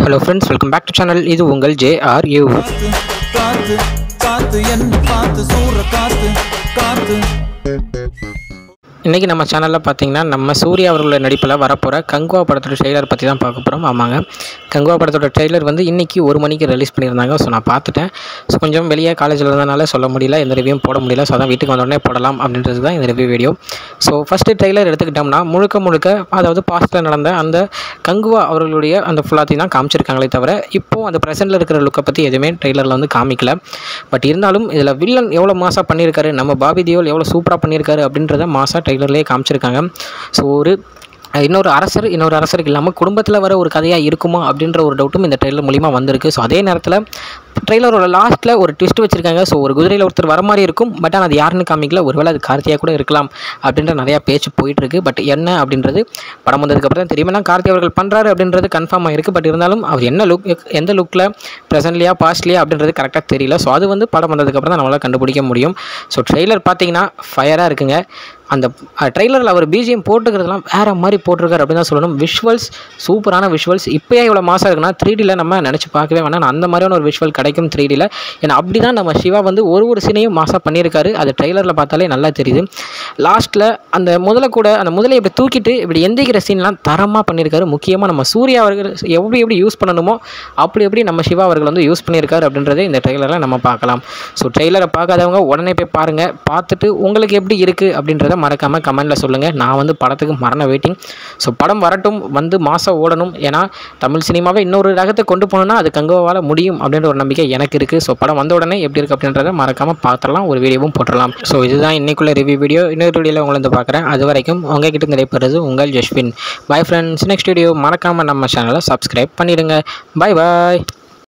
hello friends welcome back to channel இது உங்கள் ஜேஆர்யூ காத்து காத்து காத்து என்ன காத்து சூற காத்து காத்து இன்றைக்கி நம்ம சேனலில் பார்த்தீங்கன்னா நம்ம சூர்யா அவர்களோட நடிப்பில் வரப்போகிற கங்குவா படத்தோட ட்ரெய்லர் பற்றி தான் பார்க்க போகிறோம் ஆமாங்க கங்குவா படத்தோட ட்ரெய்லர் வந்து இன்றைக்கி ஒரு மணிக்கு ரிலீஸ் பண்ணியிருந்தாங்க ஸோ நான் பார்த்துட்டேன் ஸோ கொஞ்சம் வெளியே காலேஜில் இருந்தனால சொல்ல முடியல எந்த ரிவ்யூவும் போட முடியல ஸோ அதான் வீட்டுக்கு வந்த உடனே போடலாம் அப்படின்றது தான் இந்த review video so first trailer எடுத்துக்கிட்டோம்னா முழுக்க முழுக்க அதாவது பாஸ்ட்டில் நடந்த அந்த கங்குவா அவர்களுடைய அந்த ஃபுல்லாத்தையும் தான் காமிச்சிருக்காங்களே தவிர இப்போது அந்த ப்ரெசென்ட்டில் இருக்கிற லுக்கை பற்றி எதுவுமே ட்ரெய்லரில் வந்து காமிக்கல பட் இருந்தாலும் இதில் வில்லன் எவ்வளோ மாசாக பண்ணியிருக்காரு நம்ம பாபி தியோல் எவ்வளோ சூப்பராக பண்ணியிருக்காரு அப்படின்றத மாசாக ட்ரெய்லர்லேயே காமிச்சிருக்காங்க ஸோ ஒரு இன்னொரு அரசர் இன்னொரு அரசருக்கு இல்லாமல் குடும்பத்தில் வர ஒரு கதையாக இருக்குமா அப்படின்ற ஒரு டவுட்டும் இந்த ட்ரெய்லர் மூலிமா வந்திருக்கு ஸோ அதே நேரத்தில் ட்ரெய்லரோட லாஸ்ட்டில் ஒரு ட்விஸ்ட் வச்சுருக்காங்க ஸோ ஒரு குதிரையில் ஒருத்தர் வர மாதிரி இருக்கும் பட் ஆனால் அது யாருன்னு காமிக்கல ஒருவேளை அது கார்த்தியாக கூட இருக்கலாம் அப்படின்ற நிறையா பேச்சு போயிட்டுருக்கு பட் என்ன அப்படின்றது படம் வந்ததுக்கப்புறம் தான் தெரியும் ஏன்னா கார்த்தி அவர்கள் பண்ணுறாரு அப்படின்றது கன்ஃபார்ம் ஆகிருக்கு பட் இருந்தாலும் அவர் என்ன லுக் எந்த லுக்கில் ப்ரெசன்ட்லியா பாஸ்ட்லியா அப்படின்றது கரெக்டாக தெரியல ஸோ அது வந்து படம் வந்ததுக்கப்புறம் தான் நம்மளால் கண்டுபிடிக்க முடியும் ஸோ ட்ரெய்லர் பார்த்தீங்கன்னா ஃபயராக இருக்குங்க அந்த ட்ரெய்லரில் அவர் பிஜிஎம் போட்டுக்கிறதுலாம் வேறு மாதிரி போட்டிருக்காரு அப்படின்னு தான் சொல்லணும் விஷுவல்ஸ் சூப்பரான விஷுவல்ஸ் இப்போயே இவ்வளோ மாதம் இருக்குன்னா த்ரீ டியில் நம்ம நினச்சி பார்க்கவே வேணாம் நான் அந்த மாதிரியான ஒரு விஷுவல் கிடைக்கும் த்ரீ டியில் ஏன்னா அப்படி தான் நம்ம சிவா வந்து ஒரு ஒரு சீனையும் மாசாக பண்ணியிருக்காரு அது ட்ரெய்லரில் பார்த்தாலே நல்லா தெரியுது லாஸ்ட்டில் அந்த முதல்ல கூட அந்த முதலை இப்படி தூக்கிட்டு இப்படி எந்திக்கிற சீன்லாம் தரமாக பண்ணியிருக்காரு முக்கியமாக நம்ம சூர்யா அவர்கள் எப்படி எப்படி யூஸ் பண்ணணுமோ அப்படி எப்படி நம்ம சிவா அவர்கள் வந்து யூஸ் பண்ணியிருக்காரு அப்படின்றத இந்த ட்ரெய்லரில் நம்ம பார்க்கலாம் ஸோ ட்ரெய்லரை பார்க்காதவங்க உடனே போய் பாருங்கள் பார்த்துட்டு உங்களுக்கு எப்படி இருக்குது அப்படின்றத மறக்காமல் கமெண்ட்டில் சொல்லுங்கள் நான் வந்து படத்துக்கு மரண வெயிட்டிங் ஸோ படம் வரட்டும் வந்து மாதம் ஓடணும் ஏன்னா தமிழ் சினிமாவை இன்னொரு ரகத்தை கொண்டு போகணுன்னா அது கங்குவாவால் முடியும் அப்படின்ற ஒரு நம்பிக்கை எனக்கு இருக்குது ஸோ படம் வந்த உடனே எப்படி இருக்குது அப்படின்றத மறக்காமல் பார்த்துடலாம் ஒரு வீடியோவும் போட்டுடலாம் ஸோ இதுதான் இன்னைக்குள்ள ரிவ்யூ வீடியோ இன்னொரு வீடியோவில் உங்களை வந்து பார்க்குறேன் அது வரைக்கும் உங்ககிட்ட நிறைப்படுறது உங்கள் Jaswin bye friends next video மறக்காமல் நம்ம சேனலை சப்ஸ்கிரைப் பண்ணிடுங்க பாய் பாய்